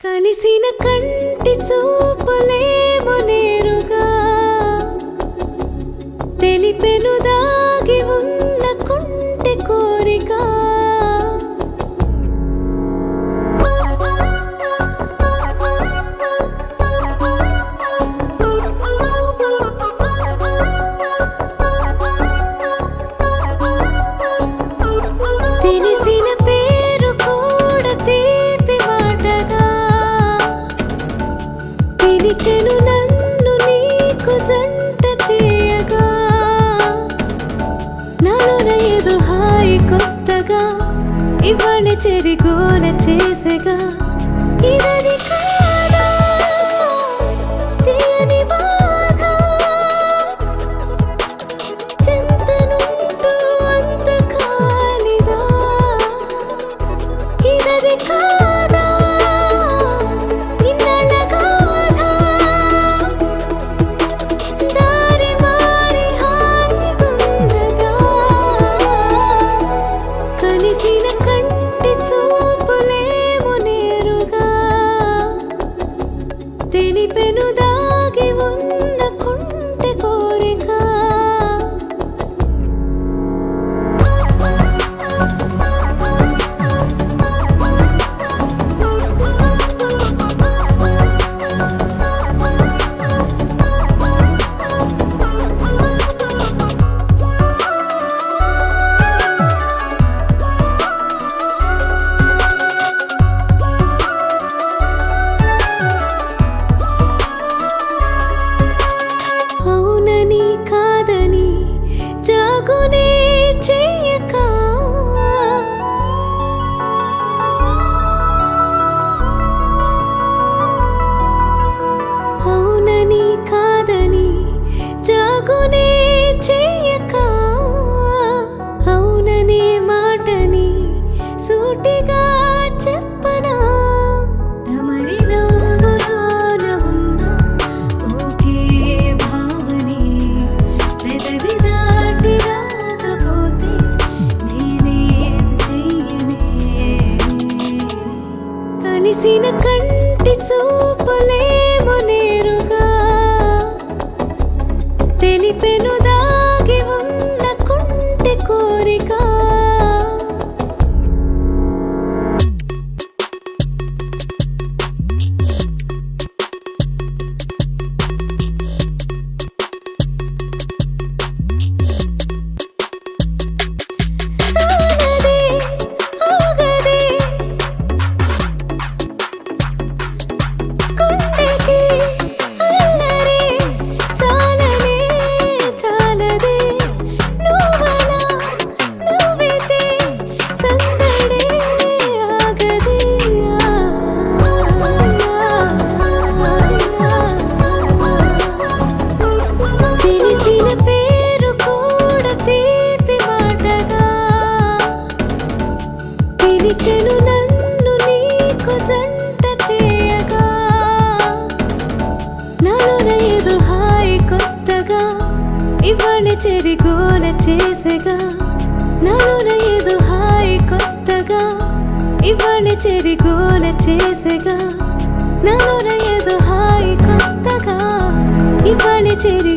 కలిసిన కంటి చూపులేమో నేరుగా తెలిపెను దాగి ఉన్న కుంటి కోరిక తెలిసిన పేరు కూడా తీపి మాటగా పిలిచెను నన్ను నీకు జంట చేయగా నాలోన ఏదో హాయి కొత్తగా ఇవాళ చెరిగోల చేసెగా ఇదని కాదా తీయని బాధ చింతనుంటూ అంత కాలిదా ఇదది కాదా ఇన్నాళ్ళ గాథ దారి మారి హాయిగుండగా కలిసిన కంటి చూపులేమో నేరుగా తెలిపెను దాగి ఉన్న కుంటి కోరిక అవునని కాదని జాగునే చెయ్యక అవునని కాదని జాగునే చెయ్యక అవుననే మాటని సూటిగా చెప్పనా తమరి నవ్వులోన ఉన్న ఒకే భావనే పెదవి దాటి రాకపోతే నేనేం చెయ్యనే కలిసిన కంటి చూపులేమో నేరుగా తెలిపెను దాగి ఉన్న కుంటి కోరిక చాలదే ఆగదే గుండెకి అల్లరి చాలనే చాలదే నువ్వలా నువ్వితే సందడే ఆగదే తెలిసిన పేరు కూడా తీపి మాటగా పిలిచెను నన్ను నీకు జంట చేయగా నాలోన ఏదో హాయి కొత్తగా ఇవాళ చెరిగోల చేసెగా నాలోన ఏదో హాయి కొత్తగా ఇవాళ చెరిగోల చేసెగా నాలోన ఏదో హాయి కొత్తగా ఇవాళ చెరి